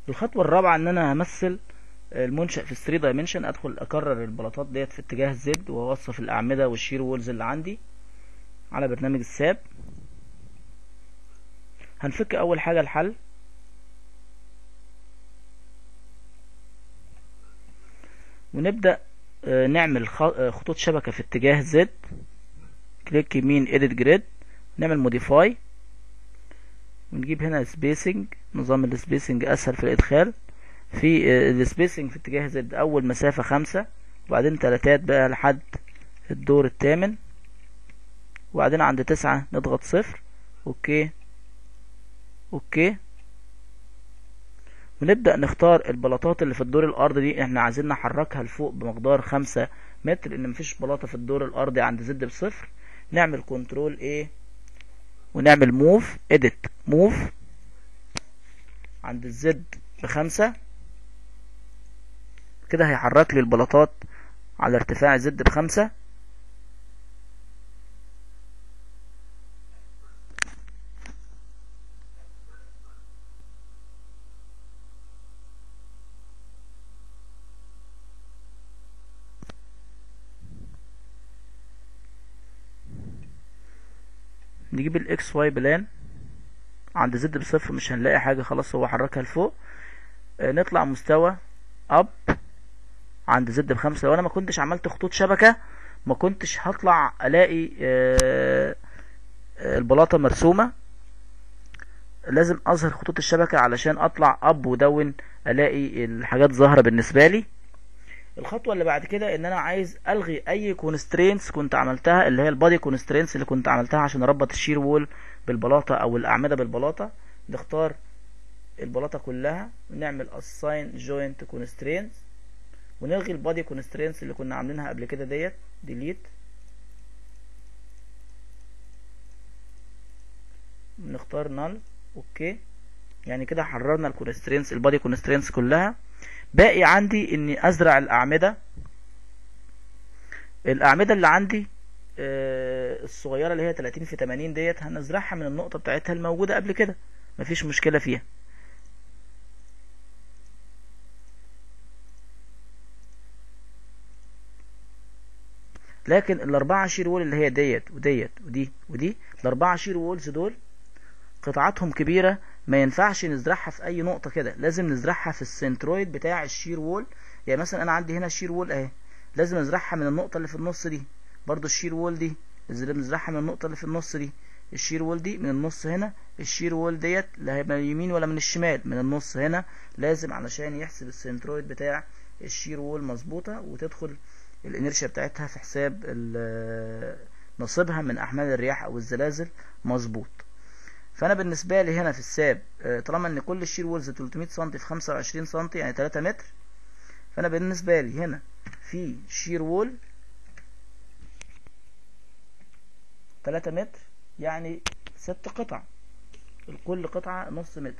الخطوة الرابعة ان انا همثل المنشأ في 3 دايمنشن ادخل اكرر البلاطات ديت في اتجاه زد واوصف الاعمدة والشير وولز اللي عندي على برنامج الساب هنفك اول حاجة الحل ونبدأ نعمل خطوط شبكة في اتجاه زد كليك يمين edit grid نعمل modify ونجيب هنا spacing نظام السبيسنج اسهل في الادخال في السبيسنج في اتجاه زد اول مسافة خمسة وبعدين تلاتات بقى لحد الدور الثامن وبعدين عند تسعة نضغط صفر اوكي اوكي ونبدأ نختار البلاطات اللي في الدور الارضي دي احنا عايزين نحركها لفوق بمقدار خمسة متر لان مفيش بلاطة في الدور الارضي عند زد بصفر نعمل كنترول ايه ونعمل موف اديت موف عند الزد بخمسة كده هيحرك لي البلاطات على ارتفاع زد بخمسة نجيب الاكس واي بلان عند زد بصفر مش هنلاقي حاجة خلاص هو حركها لفوق آه نطلع مستوى اب عند زد بخمسة لو انا ما كنتش عملت خطوط شبكة ما كنتش هطلع الاقي آه آه البلاطة مرسومة لازم اظهر خطوط الشبكة علشان اطلع اب ودون الاقي الحاجات ظاهرة بالنسبة لي الخطوه اللي بعد كده ان انا عايز الغي اي كونسترينتس كنت عملتها اللي هي البادي كونسترينتس اللي كنت عملتها عشان اربط الشير وول بالبلاطه او الاعمده بالبلاطه نختار البلاطه كلها ونعمل assign joint constraints ونلغي البادي كونسترينتس اللي كنا عاملينها قبل كده ديت delete نختار null اوكي يعني كده حررنا الكونسترينتس البادي كونسترينتس كلها باقي عندي اني ازرع الاعمدة الاعمدة اللي عندي آه الصغيرة اللي هي 30 في 80 ديت هنزرعها من النقطة بتاعتها الموجودة قبل كده مفيش مشكلة فيها لكن الاربعة شير وول اللي هي ديت وديت ودي ودي الاربعة شير وولز دول قطعتهم كبيرة ما ينفعش نزرعها في اي نقطة كده لازم نزرعها في السنترويد بتاع الشير وول يعني مثلا انا عندي هنا شير وول اهي لازم ازرعها من النقطة اللي في النص دي برضو الشير وول دي لازم نزرعها من النقطة اللي في النص دي الشير وول دي من النص هنا الشير وول ديت لا هي من اليمين ولا من الشمال من النص هنا لازم علشان يحسب السنترويد بتاع الشير وول مظبوطة وتدخل الانرشيا بتاعتها في حساب نصيبها من احمال الرياح او الزلازل مظبوط فانا بالنسبه لي هنا في الساب طالما ان كل الشير وولز 300 سم في 25 سم يعني 3 متر فانا بالنسبه لي هنا في شير وول 3 متر يعني 6 قطع كل قطعه نص متر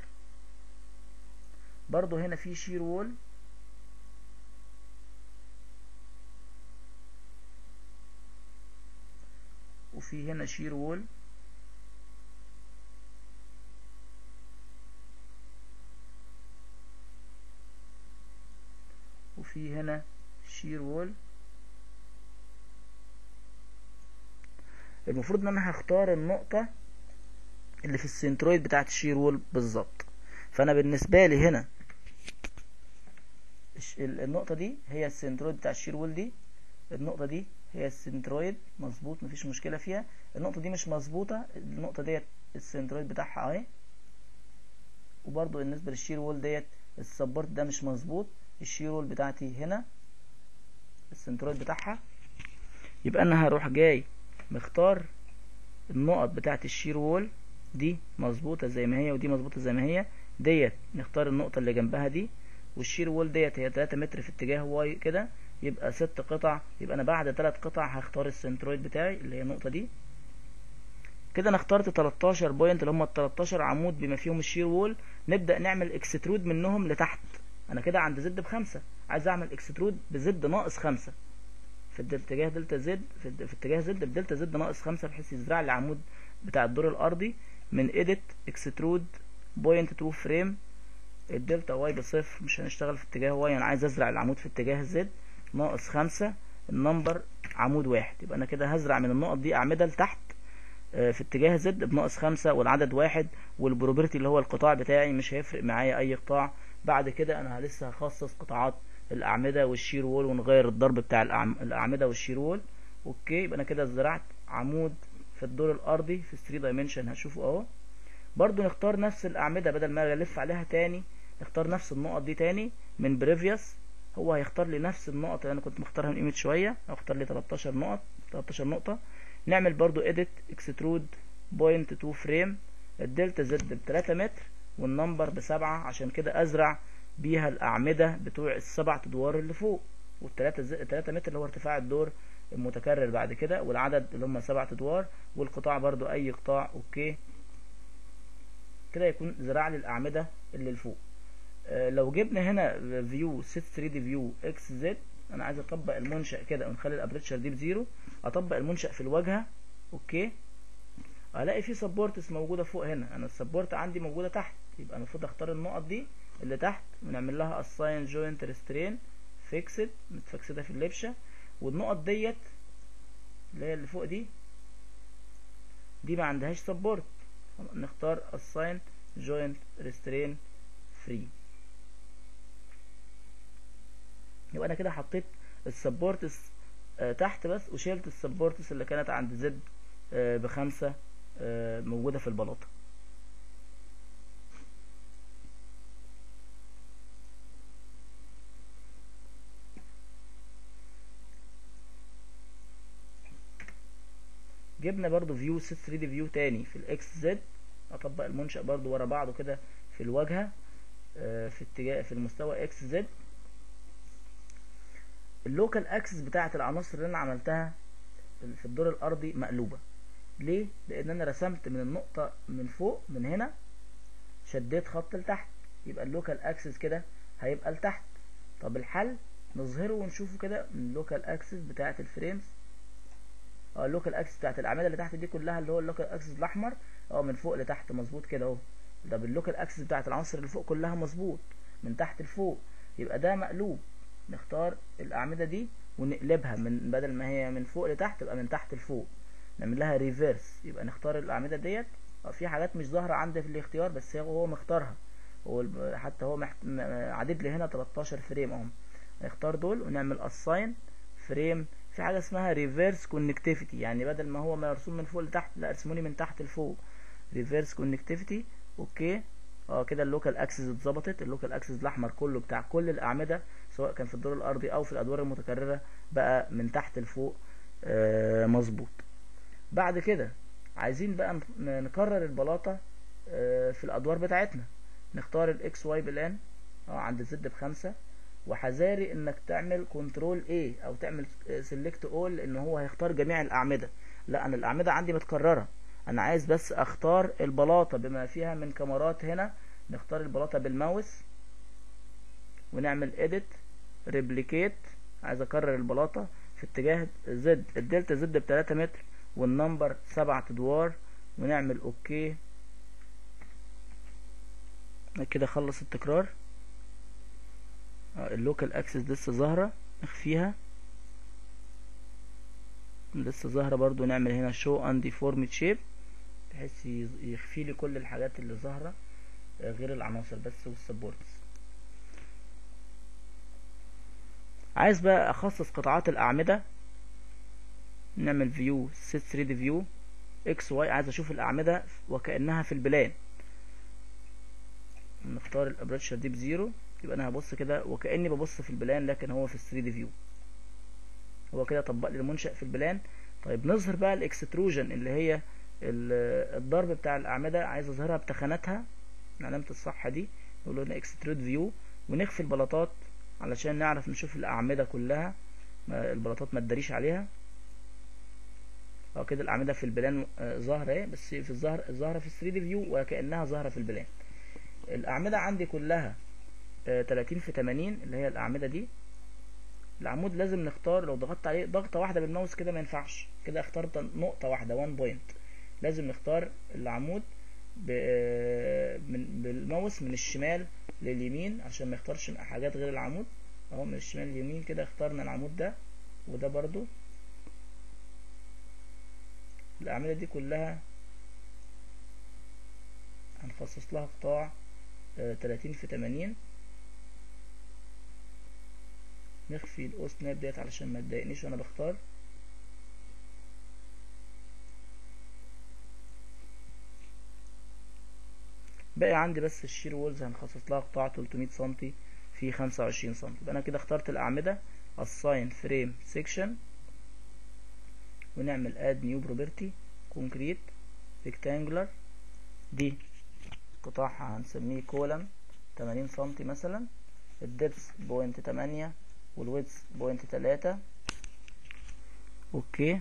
برضو هنا في شير وول وفي هنا شير وول وفي هنا شير وول المفروض ان انا هختار النقطة اللي في السنترويد بتاعت الشير وول بالظبط فانا بالنسبة لي هنا النقطة دي هي السنترويد بتاع الشير وول دي النقطة دي هي السنترويد مظبوط مفيش مشكلة فيها النقطة دي مش مظبوطة النقطة ديت السنترويد بتاعها اهي وبرضو بالنسبة للشير وول ديت السبورت ده مش مظبوط الشير وول بتاعتي هنا السنترويد بتاعها يبقى انا هروح جاي مختار النقط بتاعت الشير وول دي مظبوطة زي ما هي ودي مظبوطة زي ما هي ديت نختار النقطة اللي جنبها دي والشير وول ديت هي 3 متر في اتجاه واي كده يبقى ست قطع يبقى انا بعد ثلاث قطع هختار السنترويد بتاعي اللي هي النقطة دي كده انا اخترت 13 بوينت اللي هم ال 13 عمود بما فيهم الشير وول نبدأ نعمل اكسترود منهم لتحت انا كده عند زد بخمسة عايز اعمل اكسترود بزد ناقص خمسة في الاتجاه دلتا زد في, في اتجاه زد بدلتا زد ناقص خمسة بحيث يزرع لي العمود بتاع الدور الارضي من edit extrude point to frame الدلتا واي بصفر مش هنشتغل في اتجاه واي انا عايز ازرع العمود في اتجاه زد ناقص خمسة النمبر عمود واحد يبقى انا كده هزرع من النقط دي اعمدة لتحت آه، في اتجاه زد بناقص خمسة والعدد واحد والبروبرتي اللي هو القطاع بتاعي مش هيفرق معايا اي قطاع بعد كده انا لسه هخصص قطاعات الاعمدة والشير وول ونغير الضرب بتاع الأعم- الاعمدة والشير وول اوكي يبقى انا كده زرعت عمود في الدور الارضي في 3 دايمنشن هشوفه اهو برضو نختار نفس الاعمدة بدل ما الف عليها تاني نختار نفس النقط دي تاني من بريفيوس هو هيختار لي نفس النقط اللي انا كنت مختارها من قيمه شويه هختار لي 13 نقط 13 نقطه نعمل برضو edit extrude point to frame الدلتا زد ب 3 متر والنمبر بسبعة عشان كده ازرع بيها الاعمده بتوع السبع ادوار اللي فوق والتلاتة ز... 3 متر اللي هو ارتفاع الدور المتكرر بعد كده والعدد اللي هم سبعة ادوار والقطاع برضو اي قطاع اوكي كده يكون زرع لي الاعمده اللي لفوق آه، لو جبنا هنا فيو set 3 دي فيو اكس زد انا عايز اطبق المنشأ كده ونخلي الابريتشر دي بزيرو اطبق المنشأ في الواجهه اوكي الاقي في سبورتس موجوده فوق هنا انا السبورت عندي موجوده تحت يبقى المفروض اختار النقط دي اللي تحت ونعمل لها assign joint restrain fixed متفكسده في اللبشه والنقط ديت اللي هي اللي فوق دي دي ما عندهاش سبورت نختار assign joint restrain free يبقى انا كده حطيت السبورتس آه تحت بس وشيلت السبورتس اللي كانت عند زد آه بخمسة آه موجودة في البلاطة جبنا برضو فيو 3 دي فيو تاني في الاكس زد اطبق المنشأ برضو ورا بعضه كده في الواجهة آه في اتجاه في المستوى اكس زد اللوكال اكسس بتاعه العناصر اللي انا عملتها في الدور الارضي مقلوبه ليه لان انا رسمت من النقطه من فوق من هنا شديت خط لتحت يبقى اللوكال اكسس كده هيبقى لتحت طب الحل نظهره ونشوفه كده من اللوكال اكسس بتاعه الفريمز اه اللوكال اكسس بتاعه الاعمده اللي تحت دي كلها اللي هو اللوكال اكسس الاحمر اه من فوق لتحت مظبوط كده اهو ده باللوكال اكسس بتاعه العناصر اللي فوق كلها مظبوط من تحت لفوق يبقى ده مقلوب نختار الأعمدة دي ونقلبها من بدل ما هي من فوق لتحت تبقى من تحت لفوق نعمل لها ريفيرس يبقى نختار الأعمدة ديت في حاجات مش ظاهرة عندي في الاختيار بس هو مختارها هو حتى هو محت... عدد لي هنا 13 فريم اهم نختار دول ونعمل assign فريم في حاجة اسمها ريفيرس كونكتيفيتي يعني بدل ما هو مرسوم من فوق لتحت لا ارسموني من تحت لفوق ريفيرس كونكتيفيتي اوكي اه كده اللوكال اكسس اتظبطت اللوكال اكسس الاحمر كله بتاع كل الاعمده سواء كان في الدور الارضي او في الادوار المتكرره بقى من تحت لفوق آه مظبوط بعد كده عايزين بقى نكرر البلاطه آه في الادوار بتاعتنا نختار الاكس واي بالان اه عند زد بخمسة وحذاري انك تعمل كنترول اي او تعمل سيلكت اول لان هو هيختار جميع الاعمده لا انا الاعمده عندي متكرره انا عايز بس اختار البلاطة بما فيها من كاميرات هنا نختار البلاطة بالماوس ونعمل edit replicate عايز اكرر البلاطة في اتجاه زد الدلتا زد بتلاتة متر والنمبر سبعة ادوار ونعمل اوكي كده خلص التكرار اللوكال اكسس لسه ظاهرة نخفيها لسه ظاهرة برضو نعمل هنا show undeformed shape بحيث يخفي لي كل الحاجات اللي ظاهرة غير العناصر بس والسبورتس عايز بقى اخصص قطاعات الاعمدة نعمل فيو set 3 دي فيو اكس واي عايز اشوف الاعمدة وكأنها في البلان نختار الابريتشر دي بزيرو يبقى انا هبص كده وكأني ببص في البلان لكن هو في 3 دي فيو هو كده طبق لي المنشأ في البلان طيب نظهر بقى الاكستروجن اللي هي الضرب بتاع الأعمدة عايز أظهرها بتخاناتها علامة الصح دي نقول لنا اكسترود فيو ونخفي البلاطات علشان نعرف نشوف الأعمدة كلها البلاطات ما تداريش عليها اه كده الأعمدة في البلان ظاهرة اهي بس في الظهر الظاهرة في 3 دي فيو وكأنها ظاهرة في البلان الأعمدة عندي كلها 30 في 80 اللي هي الأعمدة دي العمود لازم نختار لو ضغطت عليه ضغطة واحدة بالماوس كده ما ينفعش كده اخترت نقطة واحدة 1 بوينت لازم نختار العمود من بالماوس من الشمال لليمين عشان ما يختارش حاجات غير العمود اهو من الشمال لليمين كده اخترنا العمود ده وده برضو الأعمدة دي كلها هنخصص لها قطاع تلاتين في تمانين نخفي الأو سناب ديت علشان ما تضايقنيش وأنا بختار باقي عندي بس الشير وولز هنخصص لها قطاع 300 سنتي في 25 سنتي يبقى انا كده اخترت الاعمده assign frame section ونعمل add new property concrete rectangular دي قطاعها هنسميه كولم 80 سنتي مثلا الدبس بوينت 8 والويدث بوينت 3 اوكي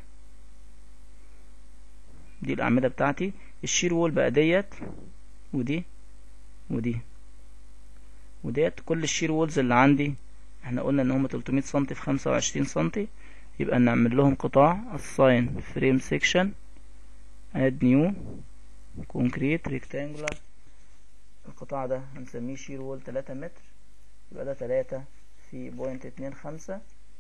دي الاعمده بتاعتي الشير وول بقى ديت ودي ودي وديت كل الشير وولز اللي عندي احنا قلنا ان هم 300 سنتي في 25 سنتي يبقى نعمل لهم قطاع assign frame section add new concrete rectangular القطاع ده هنسميه شير وول 3 متر يبقى ده 3 في بوينت 2 5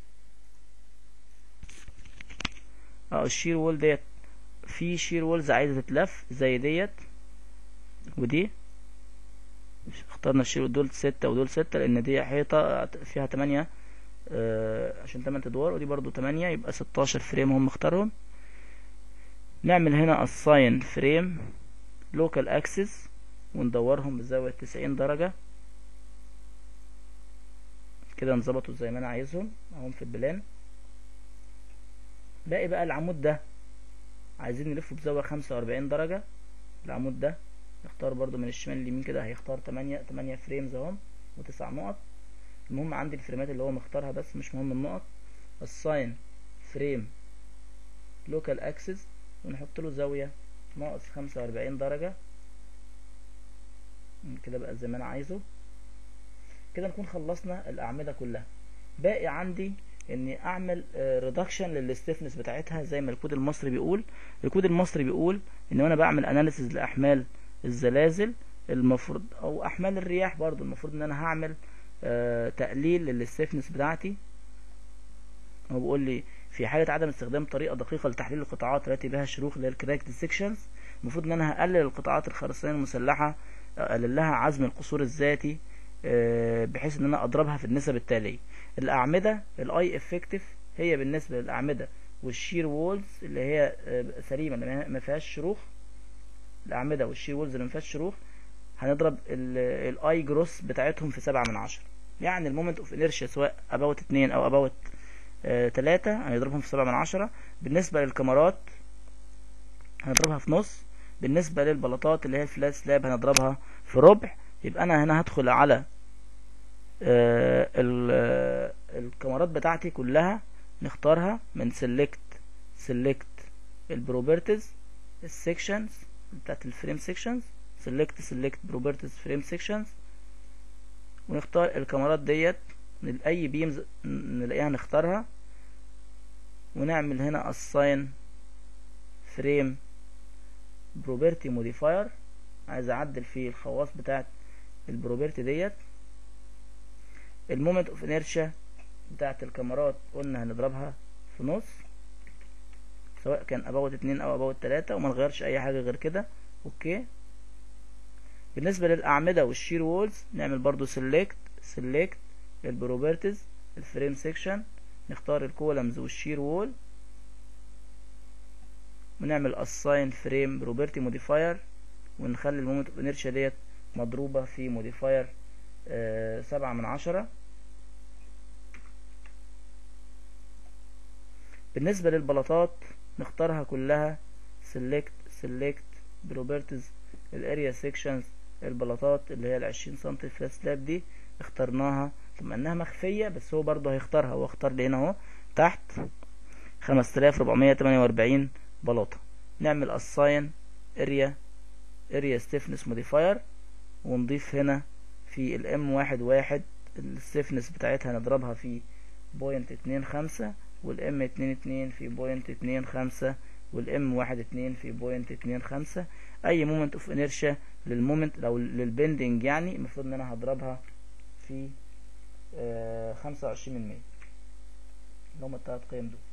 اه الشير وول ديت في شير وولز عايزة تتلف زي ديت ودي اخترنا الشير دول ستة ودول ستة لان دي حيطة فيها تمانية آه عشان تمن ادوار ودي برضو تمانية يبقى ستاشر فريم هم اختارهم نعمل هنا assign frame local axis وندورهم بزاوية تسعين درجة كده نظبطوا زي ما انا عايزهم اهم في البلان باقي بقى العمود ده عايزين نلفه بزاوية خمسة واربعين درجة العمود ده نختار برضو من الشمال اليمين كده هيختار تمانية تمانية فريمز اهم وتسع نقط المهم عندي الفريمات اللي هو مختارها بس مش مهم النقط assign frame local axis ونحط له زاوية ناقص خمسة واربعين درجة كده بقى زي ما انا عايزه كده نكون خلصنا الاعمدة كلها باقي عندي اني اعمل ريدكشن للستيفنس بتاعتها زي ما الكود المصري بيقول الكود المصري بيقول ان انا بعمل اناليسز لاحمال الزلازل المفروض او احمال الرياح برضو المفروض ان انا هعمل آه تقليل للستيفنس بتاعتي هو بيقول لي في حالة عدم استخدام طريقة دقيقة لتحليل القطاعات التي بها شروخ اللي هي الكراكد سيكشنز المفروض ان انا هقلل القطاعات الخرسانية المسلحة اقلل لها عزم القصور الذاتي آه بحيث ان انا اضربها في النسب التالية الاعمدة الاي افكتيف هي بالنسبة للاعمدة والشير وولز اللي هي آه سليمة اللي ما فيهاش شروخ الاعمدة والشير وولز اللي ما فيهاش شروخ هنضرب الاي جروس بتاعتهم في سبعة من عشرة يعني المومنت اوف انيرشيا سواء اباوت اتنين او اباوت آه تلاتة هنضربهم في سبعة من عشرة بالنسبة للكاميرات هنضربها في نص بالنسبة للبلاطات اللي هي الفلات سلاب هنضربها في ربع يبقى انا هنا هدخل على آه الكاميرات بتاعتي كلها نختارها من سيلكت سيلكت البروبرتيز السكشنز بتاعت الفريم سكشنز سيلكت سيلكت بروبرتيز فريم سكشنز ونختار الكاميرات ديت من اي بيمز نلاقيها نختارها ونعمل هنا assign frame property modifier عايز اعدل في الخواص بتاعت البروبرتي ديت المومنت اوف انيرشيا بتاعت الكاميرات قلنا هنضربها في نص سواء كان اباوت اتنين او اباوت تلاتة وما نغيرش اي حاجة غير كده اوكي بالنسبة للأعمدة والشير وولز نعمل برضو سيلكت سيلكت البروبرتيز الفريم سيكشن نختار الكولمز والشير وول ونعمل assign frame property modifier ونخلي المومنت اوف انيرشيا ديت مضروبة في موديفاير آه سبعة من عشرة بالنسبة للبلاطات نختارها كلها select select properties الاريا sections البلاطات اللي هي العشرين سنتي فلات سلاب دي اخترناها ثم انها مخفية بس هو برضه هيختارها هو اختار لي هنا اهو تحت خمسة آلاف ربعمية تمانية واربعين بلاطة نعمل assign area area stiffness modifier ونضيف هنا في الام واحد واحد الستيفنس بتاعتها نضربها في بوينت اتنين خمسة والام اتنين اتنين في بوينت اتنين خمسة والام واحد اتنين في بوينت اتنين خمسة اي مومنت اوف انيرشيا للمومنت لو للبندنج يعني المفروض ان انا هضربها في خمسة وعشرين من مية اللي هما التلات قيم دول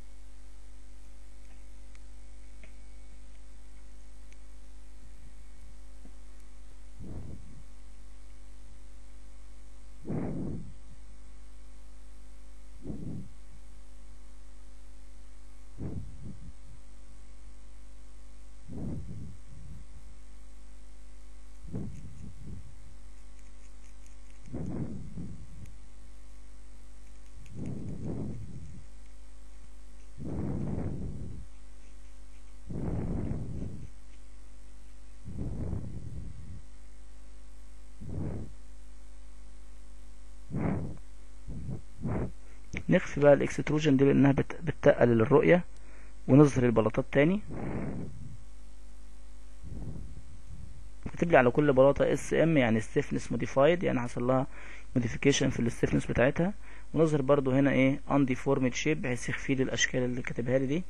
نخفي بقى الاكستروجن دي لانها بت... بتقلل الرؤية ونظهر البلاطات تاني كاتب لي على كل بلاطة اس ام يعني stiffness modified يعني حصل لها modification في الستيفنس بتاعتها ونظهر برضو هنا ايه undeformed shape بحيث يخفي لي الاشكال اللي كاتبها لي دي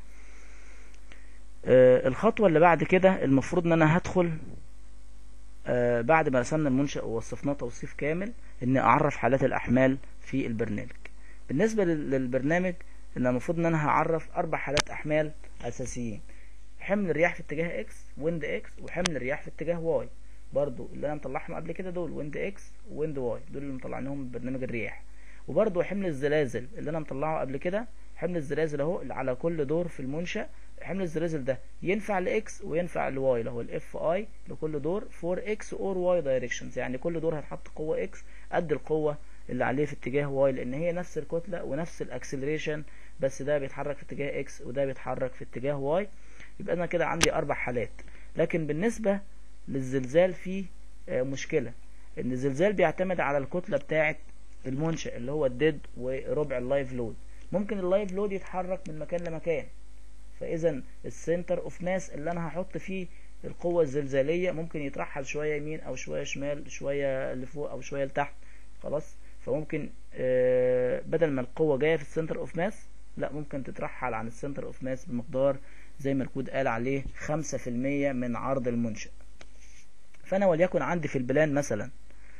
آه الخطوة اللي بعد كده المفروض ان انا هدخل آه بعد ما رسمنا المنشأ ووصفناه توصيف كامل ان اعرف حالات الاحمال في البرنامج بالنسبة للبرنامج ان المفروض ان انا هعرف اربع حالات احمال اساسيين حمل الرياح في اتجاه اكس ويند اكس وحمل الرياح في اتجاه واي برضو اللي انا مطلعهم قبل كده دول ويند اكس ويند واي دول اللي مطلعناهم برنامج الرياح وبرضو حمل الزلازل اللي انا مطلعه قبل كده حمل الزلازل اهو اللي على كل دور في المنشأ حمل الزلازل ده ينفع لاكس وينفع لواي اللي هو الاف اي لكل دور فور اكس اور واي دايركشنز يعني كل دور هتحط قوة اكس قد القوة اللي عليه في اتجاه واي لان هي نفس الكتلة ونفس الاكسلريشن بس ده بيتحرك في اتجاه اكس وده بيتحرك في اتجاه واي يبقى انا كده عندي اربع حالات لكن بالنسبة للزلزال في مشكلة ان الزلزال بيعتمد على الكتلة بتاعة المنشأ اللي هو الديد وربع اللايف لود ممكن اللايف لود يتحرك من مكان لمكان فاذا السنتر اوف ماس اللي انا هحط فيه القوة الزلزالية ممكن يترحل شوية يمين او شوية شمال شوية لفوق او شوية لتحت خلاص فممكن بدل ما القوة جاية في السنتر اوف ماس لا ممكن تترحل عن السنتر اوف ماس بمقدار زي ما الكود قال عليه خمسة في المية من عرض المنشأ فانا وليكن عندي في البلان مثلا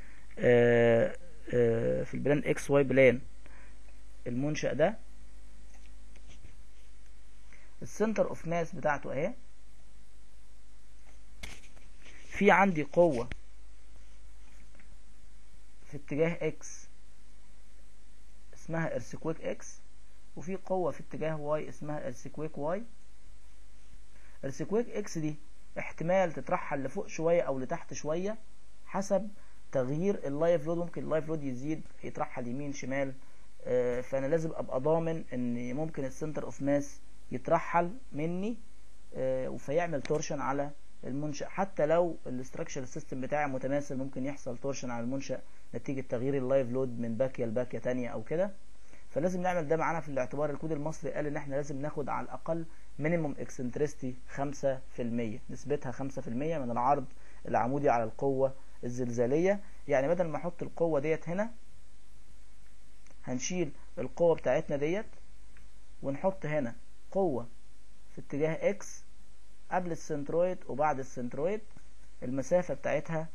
في البلان اكس واي بلان المنشأ ده السنتر اوف ماس بتاعته اهي في عندي قوة في اتجاه اكس اسمها ارسكويك اكس وفي قوة في اتجاه واي اسمها ارسكويك واي ارسكويك اكس دي احتمال تترحل لفوق شوية او لتحت شوية حسب تغيير اللايف لود ممكن اللايف لود يزيد يترحل يمين شمال اه فانا لازم ابقى ضامن ان ممكن السنتر اوف ماس يترحل مني اه فيعمل تورشن على المنشأ حتى لو الاستراكشر سيستم بتاعي متماثل ممكن يحصل تورشن على المنشأ نتيجة تغيير اللايف لود من باكية لباكية تانية او كده فلازم نعمل ده معانا في الاعتبار الكود المصري قال ان احنا لازم ناخد على الاقل مينيموم اكسنترستي 5% نسبتها 5% من العرض العمودي على القوة الزلزالية يعني بدل ما احط القوة ديت هنا هنشيل القوة بتاعتنا ديت ونحط هنا قوة في اتجاه اكس قبل السنترويد وبعد السنترويد المسافة بتاعتها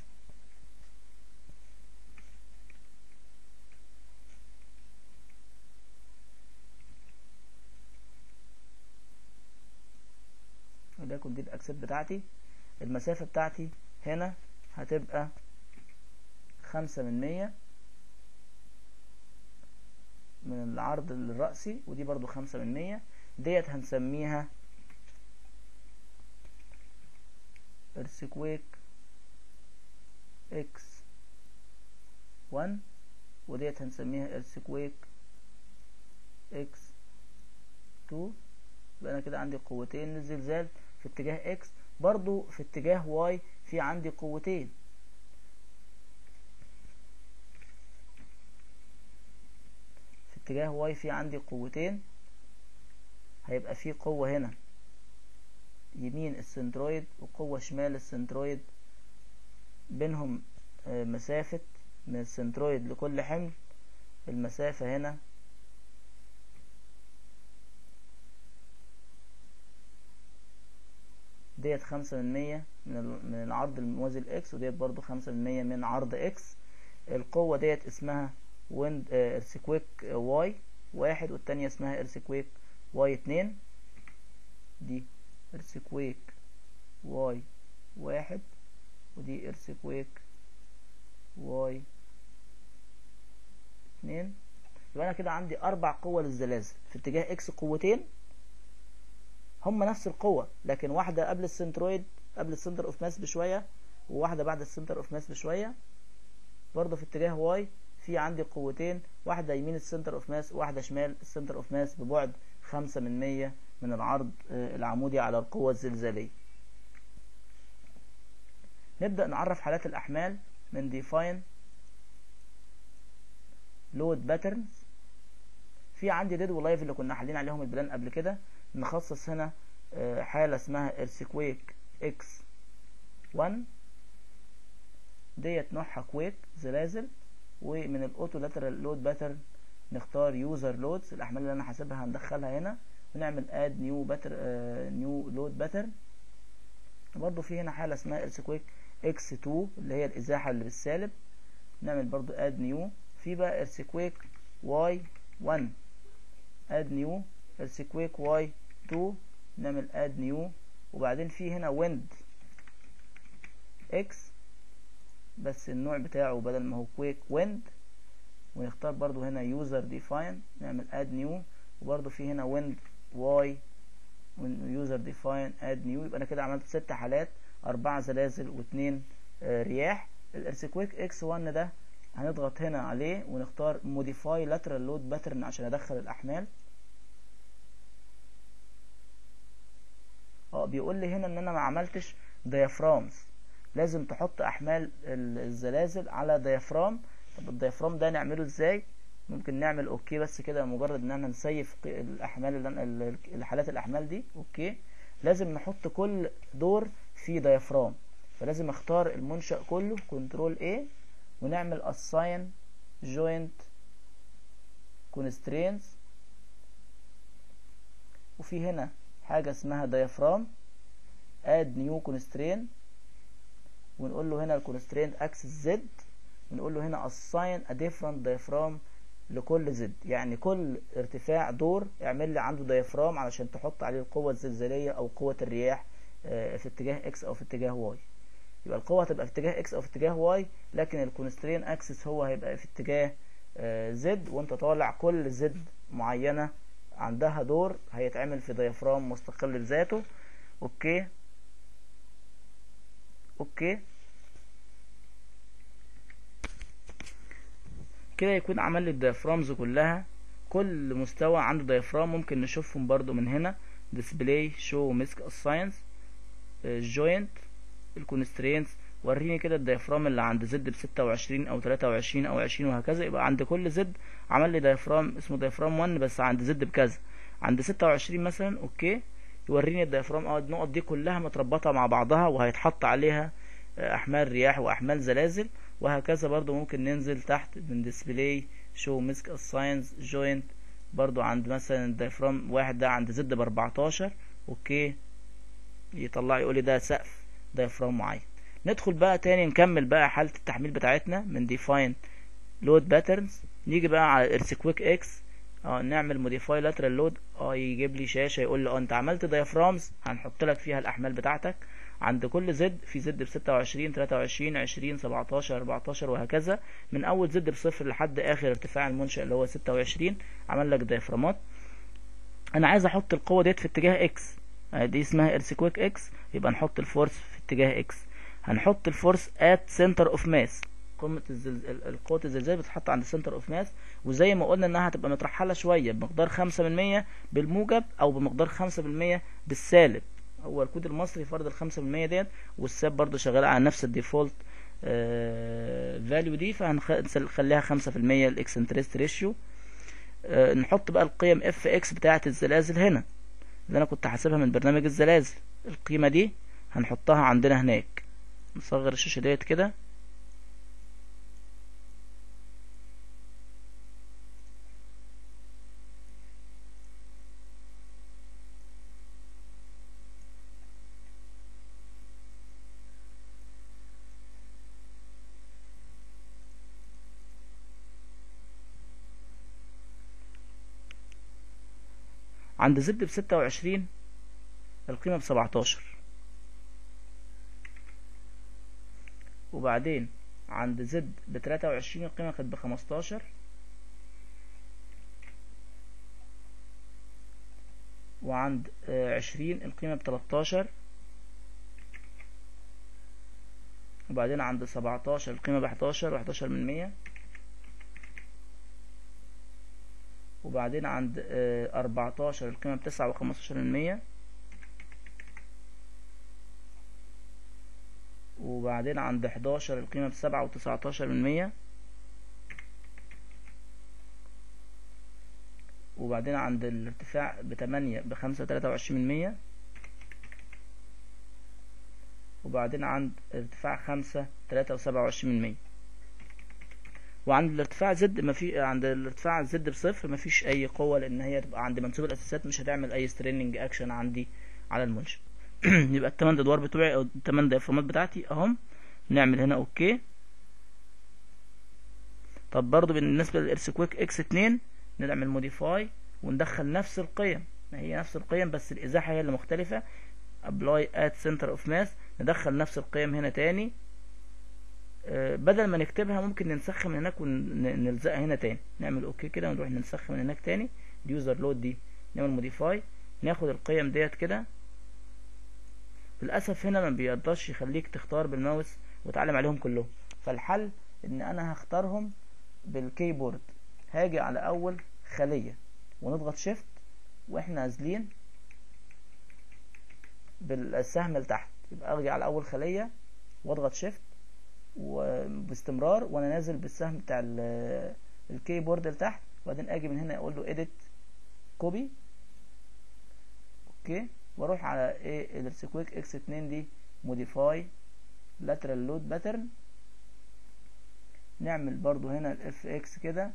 وليكن دي الاكسات بتاعتي المسافة بتاعتي هنا هتبقى خمسة من مية من العرض الرأسي ودي برضو خمسة من مية ديت هنسميها ارسكويك اكس 1 وديت هنسميها ارسكويك اكس 2 يبقى انا كده عندي قوتين للزلزال في اتجاه اكس برضو في اتجاه واي في عندي قوتين في اتجاه واي في عندي قوتين هيبقى في قوة هنا يمين السنترويد وقوة شمال السنترويد بينهم مسافة من السنترويد لكل حمل المسافة هنا ديت خمسة من مية من ال- من العرض الموازي لإكس وديت برضو خمسة من مية من عرض إكس القوة ديت اسمها ويند ارسكويك واي واحد والتانية اسمها ارسكويك واي اتنين دي ارسكويك واي واحد ودي ارسكويك واي اتنين يبقى انا كده عندي اربع قوة للزلازل في اتجاه اكس قوتين هما نفس القوة لكن واحدة قبل السنترويد قبل السنتر اوف ماس بشوية وواحدة بعد السنتر اوف ماس بشوية برضه في اتجاه واي في عندي قوتين واحدة يمين السنتر اوف ماس وواحدة شمال السنتر اوف ماس ببعد خمسة من مية من العرض آه، العمودي على القوة الزلزالية نبدأ نعرف حالات الأحمال من define load patterns في عندي ديد ولايف اللي كنا حالين عليهم البلان قبل كده نخصص هنا آه، حالة اسمها earthquake x 1 ديت نوعها كويك زلازل ومن الاوتو لاترال لود باترن نختار يوزر لودز الاحمال اللي انا حاسبها هندخلها هنا ونعمل اد نيو باتر نيو لود باترن برضو في هنا حالة اسمها ايرثكويك اكس 2 اللي هي الازاحة اللي بالسالب نعمل برضو اد نيو في بقى ايرثكويك واي 1 اد نيو ايرثكويك واي 2 نعمل اد نيو وبعدين في هنا ويند اكس بس النوع بتاعه بدل ما هو كويك ويند ونختار برضو هنا يوزر ديفاين نعمل اد نيو وبرضو في هنا ويند واي يوزر ديفاين اد نيو يبقى انا كده عملت ست حالات اربعة زلازل واثنين آه، رياح الارسكويك اكس 1 ده هنضغط هنا عليه ونختار موديفاي لاترال لود باترن عشان ادخل الاحمال اه بيقول لي هنا ان انا ما عملتش ديافرامز لازم تحط احمال ال- الزلازل على ديافرام طب الديافرام ده نعمله ازاي ممكن نعمل اوكي بس كده مجرد ان احنا نسيف ق- الاحمال اللي أنا- ال- الحالات الاحمال دي اوكي لازم نحط كل دور في ديافرام فلازم اختار المنشأ كله كنترول A ونعمل assign joint constraints وفي هنا حاجة اسمها diaphragm add new constraint ونقول له هنا الكونسترينت اكسس زد ونقول له هنا assign a different diaphragm لكل زد يعني كل ارتفاع دور اعمل لي عنده ديافرام علشان تحط عليه القوة الزلزالية او قوة الرياح آه، في اتجاه اكس او في اتجاه واي يبقى القوة هتبقى في اتجاه اكس او في اتجاه واي لكن الكونسترين اكسس هو هيبقى في اتجاه زد وانت طالع كل زد معينة عندها دور هيتعمل في ديافرام مستقل بذاته اوكي اوكي كده يكون عمل لي الديافرامز كلها كل مستوى عنده ديافرام ممكن نشوفهم برضو من هنا display show misc science joint الكونسترينتس وريني كده الديافرام اللي عند زد بستة وعشرين او تلاتة وعشرين او عشرين وهكذا يبقى عند كل زد عمل لي ديافرام اسمه ديافرام 1 بس عند زد بكذا عند ستة وعشرين مثلا اوكي يوريني الديافرام اه النقط دي كلها متربطة مع بعضها وهيتحط عليها آه، احمال رياح واحمال زلازل وهكذا برضو ممكن ننزل تحت من ديسبلاي شو مسك الساينس جوينت برضو عند مثلا الديافرام واحد ده عند زد باربعتاشر اوكي يطلع يقول لي ده سقف ديافرام معين ندخل بقى تاني نكمل بقى حالة التحميل بتاعتنا من define load patterns نيجي بقى على earthquake x اه نعمل modify lateral load اه يجيب لي شاشة يقول لي اه انت عملت diaphragms هنحط لك فيها الاحمال بتاعتك عند كل زد في زد بستة وعشرين تلاتة وعشرين عشرين سبعتاشر اربعتاشر وهكذا من اول زد بصفر لحد اخر ارتفاع المنشأ اللي هو ستة وعشرين عمل لك ديافرامات انا عايز احط القوة ديت في اتجاه اكس دي اسمها earthquake اكس يبقى نحط الفورس في اتجاه اكس هنحط الفورس ات سنتر اوف ماس قمة الزلزال قوة الزلزال بتتحط عند سنتر اوف ماس وزي ما قلنا انها هتبقى مترحلة شوية بمقدار خمسة من مية بالموجب او بمقدار خمسة بالمية بالسالب هو الكود المصري فرض الخمسة بالمية ديت والساب برضو شغال على نفس الديفولت فاليو دي فهنخليها خمسة في المية الاكسنتريست ريشيو نحط بقى القيم اف اكس بتاعة الزلازل هنا اللي انا كنت حاسبها من برنامج الزلازل القيمة دي هنحطها عندنا هناك نصغر الشاشة ديت كده عند زد بستة وعشرين القيمة بسبعتاشر وبعدين عند زد بتلاتة وعشرين القيمة كانت بخمستاشر وعند عشرين القيمة بتلاتاشر وبعدين عند سبعتاشر القيمة بحداشر وحداشر من مية وبعدين عند أربعتاشر القيمة بتسعة وخمستاشر من مية وبعدين عند حداشر القيمة بسبعة وتسعتاشر من مية وبعدين عند الارتفاع بتمانية بخمسة تلاتة وعشرين من مية وبعدين عند ارتفاع خمسة تلاتة وسبعة وعشرين من مية وعند الارتفاع زد ما في عند الارتفاع زد بصفر ما فيش اي قوة لان هي تبقى عند منسوب الاساسات مش هتعمل اي ستريننج اكشن عندي على المنشأ يبقى التمن ادوار بتوعي او التمن ديافرامات بتاعتي اهم نعمل هنا اوكي طب برضو بالنسبة للارسكويك اكس اتنين نعمل موديفاي وندخل نفس القيم ما هي نفس القيم بس الازاحة هي اللي مختلفة apply at center of mass ندخل نفس القيم هنا تاني أه بدل ما نكتبها ممكن ننسخها من هناك ونلزقها هنا تاني نعمل اوكي كده ونروح ننسخها من هناك تاني اليوزر لود دي نعمل موديفاي ناخد القيم ديت كده للاسف هنا ما بيقدرش يخليك تختار بالماوس وتعلم عليهم كلهم فالحل ان انا هختارهم بالكيبورد هاجي على اول خلية ونضغط شيفت واحنا نازلين بالسهم لتحت يبقى ارجع على اول خلية واضغط شيفت وباستمرار وانا نازل بالسهم بتاع الكيبورد لتحت وبعدين اجي من هنا اقول له اديت كوبي اوكي واروح على ايه الارسكويك اكس 2 دي موديفاي لاترال لود باترن نعمل برضو هنا الاف اكس كده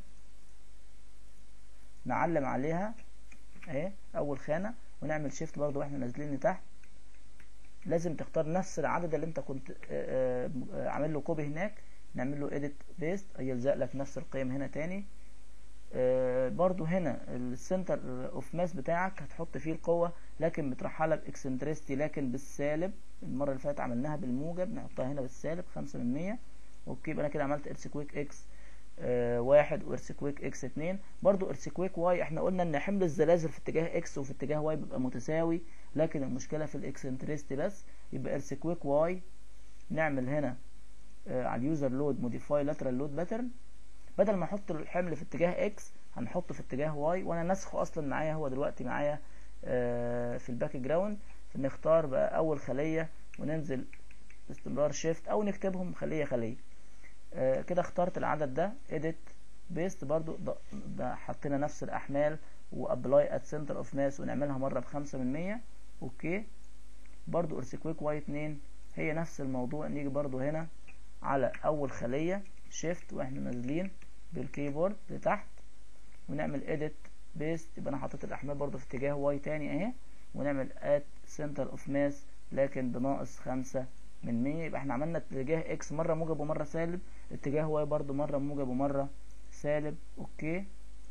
نعلم عليها اهي اول خانة ونعمل شيفت برضو واحنا نازلين لتحت لازم تختار نفس العدد اللي انت كنت عامل له كوبي هناك نعمل له اديت بيست يلزق لك نفس القيم هنا تاني برضو هنا السنتر اوف ماس بتاعك هتحط فيه القوة لكن بترحلها باكسنترستي لكن بالسالب المرة اللي فاتت عملناها بالموجب نحطها هنا بالسالب خمسة من مية اوكي يبقى انا كده عملت ارسكويك اكس آه واحد وارسكويك اكس اتنين برضو ارسكويك واي احنا قلنا ان حمل الزلازل في اتجاه اكس وفي اتجاه واي بيبقى متساوي لكن المشكلة في الاكسنترستي بس يبقى ارسكويك واي نعمل هنا آه على اليوزر لود موديفاي لاترال لود باترن بدل ما احط الحمل في اتجاه اكس هنحطه في اتجاه واي وانا نسخه اصلا معايا هو دلوقتي معايا آه في الباك جراوند فنختار بقى اول خلية وننزل باستمرار شيفت او نكتبهم خلية خلية آه كده اخترت العدد ده edit بيست برضو ده, ده حطينا نفس الاحمال وابلاي ات سنتر اوف ماس ونعملها مرة بخمسة من مية اوكي برضو ارسكويك واي اتنين هي نفس الموضوع نيجي برضو هنا على اول خلية شيفت واحنا نازلين بالكيبورد لتحت ونعمل edit بيست يبقى انا حطيت الاحمال برضو في اتجاه واي تاني اهي ونعمل at center of mass لكن بناقص خمسة من مية يبقى احنا عملنا اتجاه اكس مرة موجب ومرة سالب اتجاه واي برضو مرة موجب ومرة سالب اوكي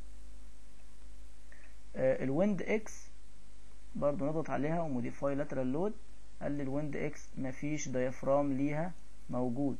آه الويند اكس برضو نضغط عليها وموديفاي لاترال لود قال لي الويند اكس مفيش ديافرام ليها موجود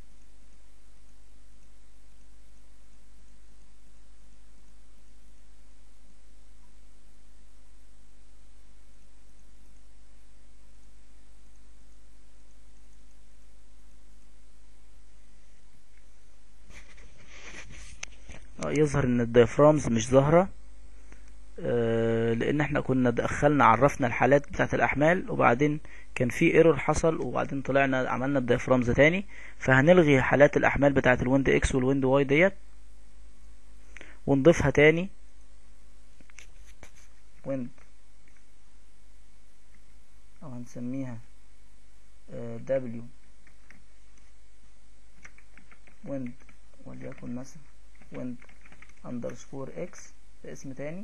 يظهر ان الديافرامز مش ظاهرة آه لان احنا كنا دخلنا عرفنا الحالات بتاعت الاحمال وبعدين كان في ايرور حصل وبعدين طلعنا عملنا الديافرامز تاني فهنلغي حالات الاحمال بتاعت الويند اكس والويند واي ديت ونضيفها تاني ويند او هنسميها دبليو ويند وليكن مثلا ويند اندرسكور اكس باسم تاني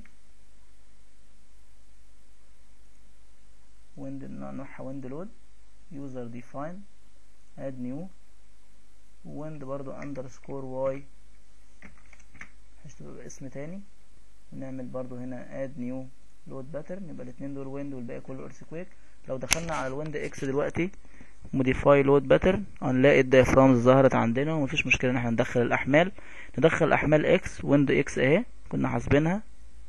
ويند نوعها ويند لود يوزر ديفاين اد نيو ويند برضو اندرسكور واي هتبقى باسم تاني ونعمل برضو هنا اد نيو لود باترن يبقى الاثنين دول ويند والباقي كله ايرثكويك لو دخلنا على الويند اكس دلوقتي موديفاي لود باترن هنلاقي الدايفرامز ظهرت عندنا ومفيش مشكله ان احنا ندخل الاحمال ندخل الاحمال اكس ويند اكس اهي كنا حاسبينها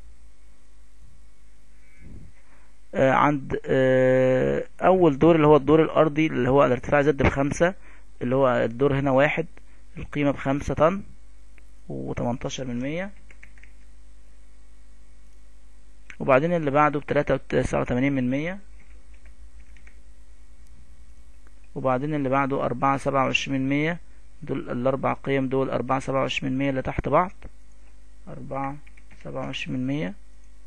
آه عند آه اول دور اللي هو الدور الارضي اللي هو الارتفاع زد بخمسة اللي هو الدور هنا واحد القيمة بخمسة طن وتمنتاشر من مية وبعدين اللي بعده بتلاتة وتسعة وتمانين من مية وبعدين اللي بعده أربعة سبعة وعشرين من مية دول الأربع قيم دول أربعة سبعة وعشرين من مية اللي تحت بعض أربعة سبعة وعشرين من مية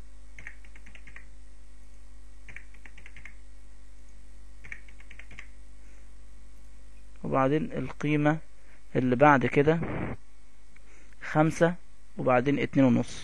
وبعدين القيمة اللي بعد كده خمسة وبعدين اتنين ونص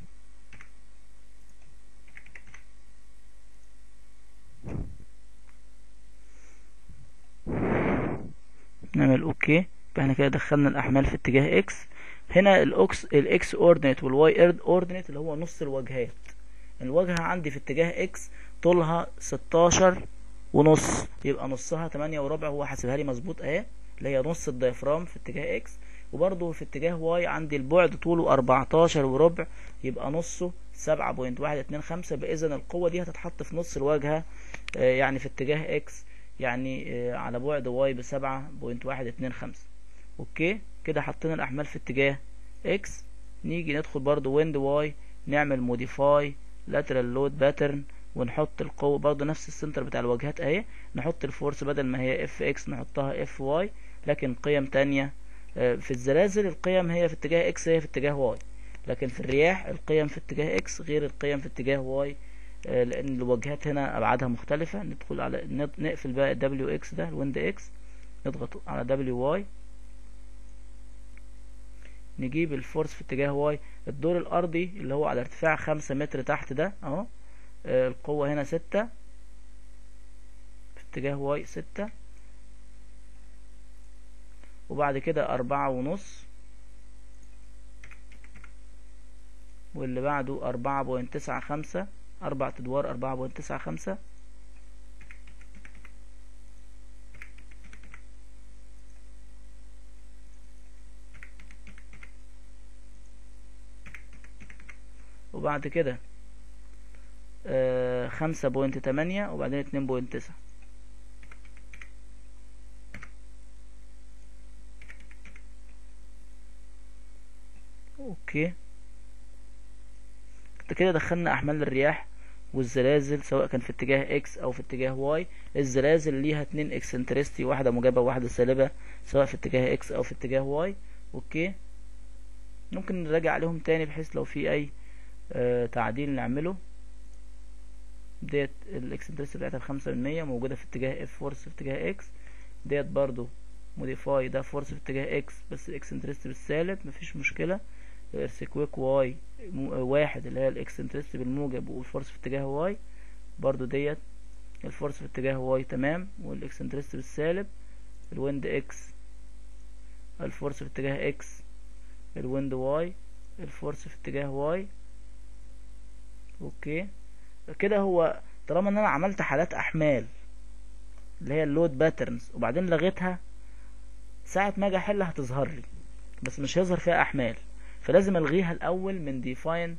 نعمل اوكي احنا كده دخلنا الاحمال في اتجاه اكس هنا الاكس الاكس اوردينيت والواي اوردينيت اللي هو نص الواجهات الواجهة عندي في اتجاه اكس طولها ستاشر ونص يبقى نصها تمانية وربع هو حاسبها لي مظبوط اهي اللي هي نص الديافرام في اتجاه اكس وبرضه في اتجاه واي عندي البعد طوله اربعتاشر وربع يبقى نصه سبعة بوينت واحد اتنين خمسة بإذن القوة دي هتتحط في نص الواجهة آه يعني في اتجاه اكس يعني آه على بعد واي بسبعة بوينت واحد اتنين خمسة اوكي كده حطينا الاحمال في اتجاه اكس نيجي ندخل برضه ويند واي نعمل موديفاي lateral load pattern ونحط القوة برضه نفس السنتر بتاع الواجهات اهي نحط الفورس بدل ما هي اف اكس نحطها اف واي لكن قيم تانية في الزلازل القيم هي في اتجاه اكس هي في اتجاه واي لكن في الرياح القيم في اتجاه اكس غير القيم في اتجاه واي لان الواجهات هنا ابعادها مختلفة ندخل على نقفل بقى دبليو اكس ده الويند اكس نضغط على دبليو واي نجيب الفورس في اتجاه واي الدور الارضي اللي هو على ارتفاع خمسة متر تحت ده اهو القوة هنا ستة في اتجاه واي ستة وبعد كده أربعة ونص واللي بعده أربعة بوينت تسعة خمسة أربع أدوار أربعة بوينت تسعة خمسة وبعد كده خمسة بوينت تمانية وبعدين اتنين بوينت تسعة اوكي كده دخلنا احمال الرياح والزلازل سواء كان في اتجاه اكس او في اتجاه واي الزلازل ليها اتنين اكسنترستي واحدة موجبة وواحدة سالبة سواء في اتجاه اكس او في اتجاه واي اوكي ممكن نراجع عليهم تاني بحيث لو في اي آه تعديل نعمله ديت الاكسنترستي بتاعتها بخمسة بالمية موجودة في اتجاه اف فورس في اتجاه اكس ديت برضو موديفاي ده فورس في اتجاه اكس بس الاكسنترستي بالسالب مفيش مشكلة الارسكويك واي واحد اللي هي الاكسنترستي بالموجب والفورس في اتجاه واي برضو ديت الفورس في اتجاه واي تمام والاكسنترستي بالسالب الويند اكس الفورس في اتجاه اكس الويند واي الفورس في اتجاه واي اوكي كده هو طالما ان انا عملت حالات احمال اللي هي اللود باترنز وبعدين لغيتها ساعة ما اجي احلها هتظهر لي بس مش هيظهر فيها احمال فلازم الغيها الاول من define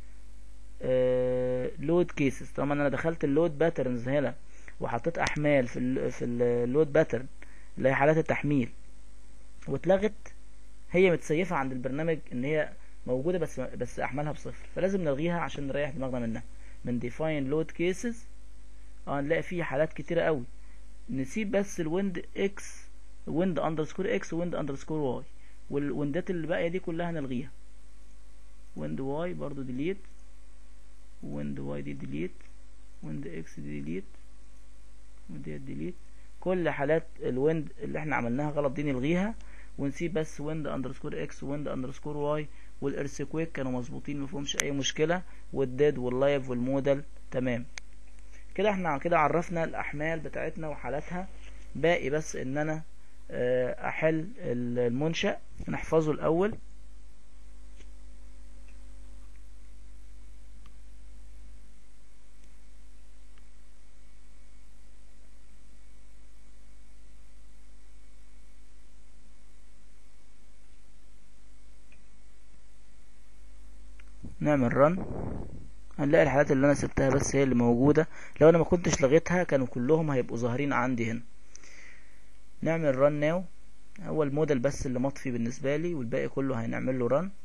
لود كيسز طالما انا دخلت اللود باترنز هنا وحطيت احمال في ال في اللود باترن اللي هي حالات التحميل واتلغت هي متسيفة عند البرنامج ان هي موجودة بس بس احمالها بصفر فلازم نلغيها عشان نريح دماغنا منها من define load cases اه نلاقي فيه حالات كتيرة قوي نسيب بس الويند اكس ويند اندرسكور اكس ويند اندرسكور واي والويندات اللي باقية دي كلها نلغيها ويند واي برضو ديليت ويند واي دي ديليت ويند اكس دي ديليت ودي ديليت كل حالات الويند اللي احنا عملناها غلط دي نلغيها ونسيب بس ويند اندرسكور اكس ويند اندرسكور واي والارسكويك كانوا مظبوطين مفهومش اي مشكلة والديد واللايف والمودل تمام كده احنا كده عرفنا الاحمال بتاعتنا وحالاتها باقي بس ان انا احل المنشأ نحفظه الاول نعمل رن هنلاقي الحالات اللي انا سبتها بس هي اللي موجودة لو انا ما كنتش لغيتها كانوا كلهم هيبقوا ظاهرين عندي هنا نعمل رن ناو هو الموديل بس اللي مطفي بالنسبة لي والباقي كله هنعمل له رن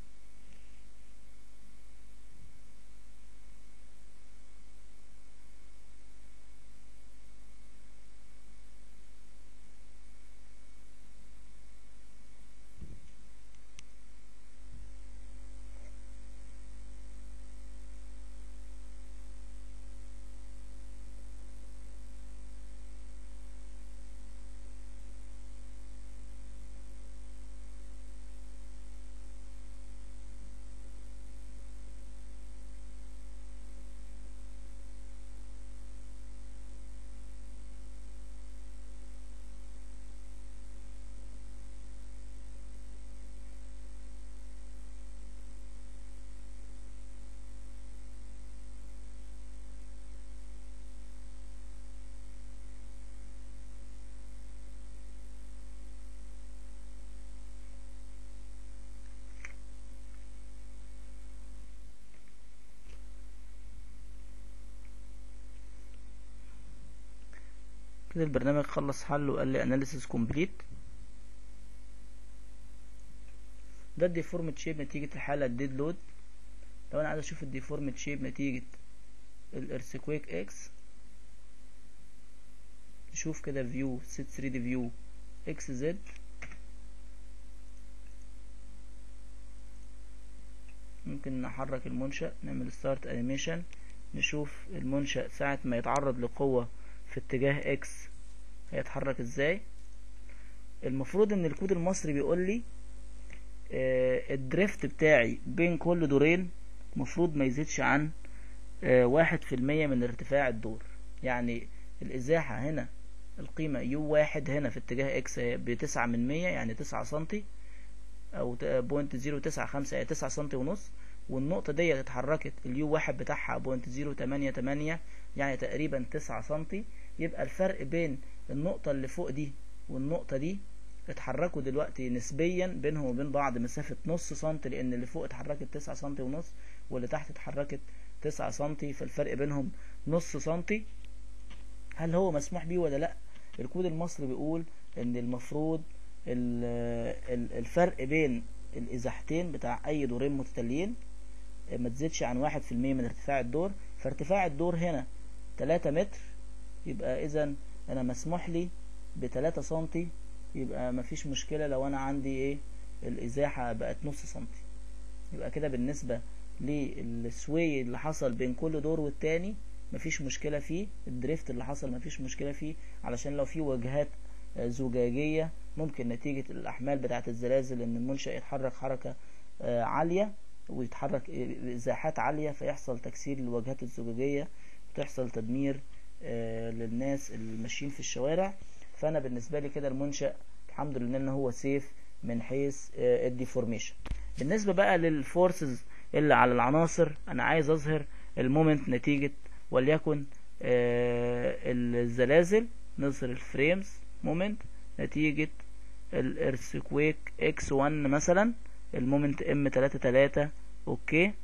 كده البرنامج خلص حله وقال لي analysis complete ده الديفورمت شيب نتيجة الحالة الديد لود لو انا عايز اشوف الديفورمت شيب نتيجة الارثكويك اكس نشوف كده فيو سيت 3 دي فيو اكس زد ممكن نحرك المنشأ نعمل ستارت انيميشن نشوف المنشأ ساعة ما يتعرض لقوة في اتجاه اكس هيتحرك ازاي المفروض ان الكود المصري بيقول لي آه الدريفت بتاعي بين كل دورين المفروض ما يزيدش عن آه واحد في المية من ارتفاع الدور يعني الازاحة هنا القيمة يو واحد هنا في اتجاه اكس بتسعة من مية يعني تسعة سنتي او بوينت زيرو تسعة خمسة يعني تسعة سنتي ونص والنقطة دي اتحركت اليو واحد بتاعها بوينت زيرو تمانية تمانية يعني تقريبا تسعة سنتي يبقى الفرق بين النقطة اللي فوق دي والنقطة دي اتحركوا دلوقتي نسبيا بينهم وبين بعض مسافة نص سنتي لأن اللي فوق اتحركت تسعة سنتي ونص واللي تحت اتحركت تسعة سنتي فالفرق بينهم نص سنتي هل هو مسموح بيه ولا لأ الكود المصري بيقول ان المفروض الفرق بين الازاحتين بتاع اي دورين متتاليين ما تزيدش عن واحد في المية من ارتفاع الدور فارتفاع الدور هنا تلاتة متر يبقى اذا انا مسموح لي بتلاتة سنتي يبقى مفيش مشكلة لو انا عندي ايه الازاحة بقت نص سنتي يبقى كده بالنسبة للسوي اللي حصل بين كل دور والتاني مفيش مشكلة فيه الدريفت اللي حصل مفيش مشكلة فيه علشان لو في واجهات زجاجية ممكن نتيجة الأحمال بتاعة الزلازل إن المنشأ يتحرك حركة عالية ويتحرك إزاحات عالية فيحصل تكسير للواجهات الزجاجية وتحصل تدمير للناس اللي ماشيين في الشوارع فأنا بالنسبة لي كده المنشأ الحمد لله إن هو سيف من حيث الديفورميشن بالنسبة بقى للفورسز اللي على العناصر أنا عايز أظهر المومنت نتيجة وليكن الزلازل نظهر الفريمز مومنت نتيجة الارثكويك اكس 1 مثلا المومنت ام 3 3 اوكي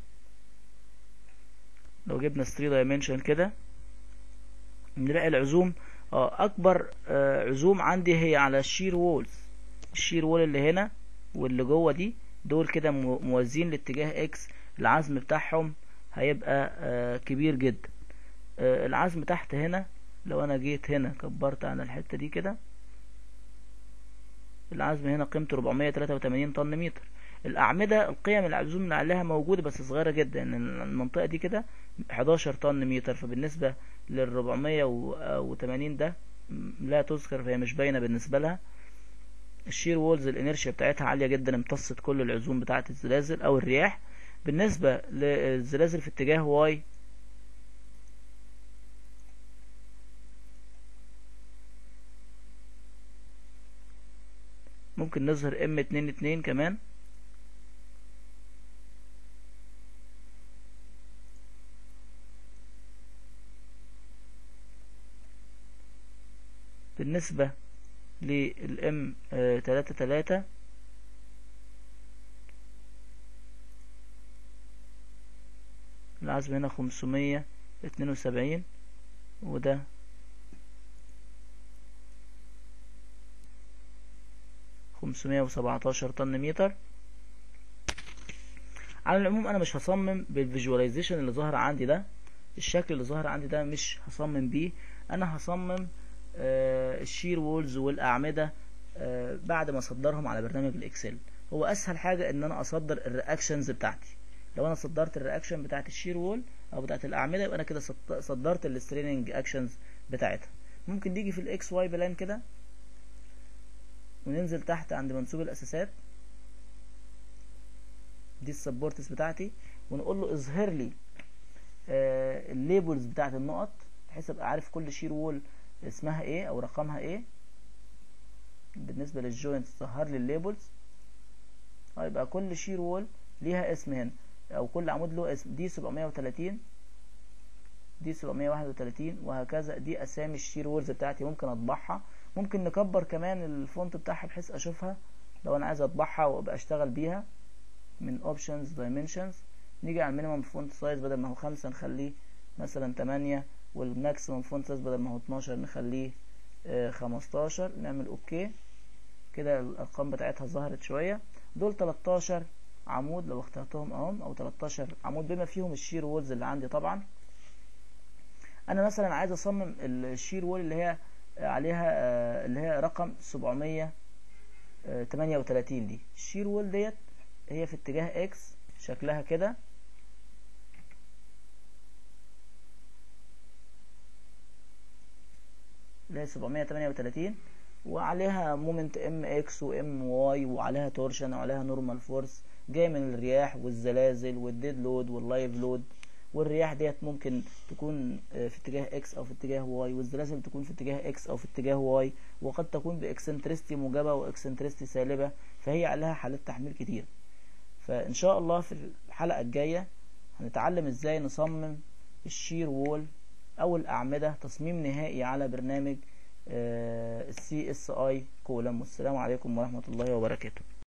لو جبنا 3 دايمنشن كده نلاقي العزوم اه اكبر آه عزوم عندي هي على الشير وولز الشير وول اللي هنا واللي جوه دي دول كده موازين لاتجاه اكس العزم بتاعهم هيبقى آه كبير جدا آه العزم تحت هنا لو انا جيت هنا كبرت عن الحتة دي كده العزم هنا قيمته 483 طن متر الأعمدة القيم العزوم اللي عليها موجودة بس صغيرة جدا يعني المنطقة دي كده 11 طن متر فبالنسبة لل 480 ده لا تذكر فهي مش باينة بالنسبة لها الشير وولز الانرشيا بتاعتها عالية جدا امتصت كل العزوم بتاعة الزلازل او الرياح بالنسبة للزلازل في اتجاه واي ممكن نظهر ام اتنين اتنين كمان بالنسبة للام تلاتة آه، تلاتة العزم هنا خمسمية اتنين وسبعين وده خمسمية وسبعتاشر طن متر على العموم انا مش هصمم بالفيجواليزيشن اللي ظاهر عندي ده الشكل اللي ظاهر عندي ده مش هصمم بيه انا هصمم آه الشير وولز والاعمده آه بعد ما اصدرهم على برنامج الاكسل هو اسهل حاجه ان انا اصدر الرياكشنز بتاعتي لو انا صدرت الرياكشن بتاعت الشير وول او بتاعت الاعمده يبقى انا كده صدرت الستريننج اكشنز بتاعتها ممكن نيجي في الاكس واي بلان كده وننزل تحت عند منسوب الاساسات دي السبورتس بتاعتي ونقول له اظهر لي آه الليبلز بتاعت النقط بحيث ابقى عارف كل شير وول اسمها ايه او رقمها ايه بالنسبه للجوينتس ظهر لي الليبلز هيبقى كل شير وول ليها اسم هنا او كل عمود له اسم دي 730 دي 731 وهكذا دي اسامي الشير وولز بتاعتي ممكن اطبعها ممكن نكبر كمان الفونت بتاعها بحيث اشوفها لو انا عايز اطبعها وابقى اشتغل بيها من اوبشنز دايمنشنز نيجي على المينيمم فونت سايز بدل ما هو خمسة نخليه مثلا تمانية والماكسيمم فونت سايز بدل ما هو اتناشر نخليه خمستاشر نعمل اوكي كده الارقام بتاعتها ظهرت شوية دول 13 عمود لو اخترتهم اهم او 13 عمود بما فيهم الشير وولز اللي عندي طبعا انا مثلا عايز اصمم الشير وول اللي هي عليها اللي هي رقم 738 دي الشير وول ديت هي في اتجاه اكس شكلها كده اللي هي 738 وعليها مومنت ام اكس وام واي وعليها تورشن وعليها نورمال فورس جاي من الرياح والزلازل والديد لود واللايف لود والرياح ديت ممكن تكون في اتجاه اكس او في اتجاه واي والزلازل تكون في اتجاه اكس او في اتجاه واي وقد تكون باكسنترستي موجبه واكسنترستي سالبه فهي عليها حالات تحميل كتير فان شاء الله في الحلقه الجايه هنتعلم ازاي نصمم الشير وول او الاعمده تصميم نهائي على برنامج السي اس اي كولم والسلام عليكم ورحمه الله وبركاته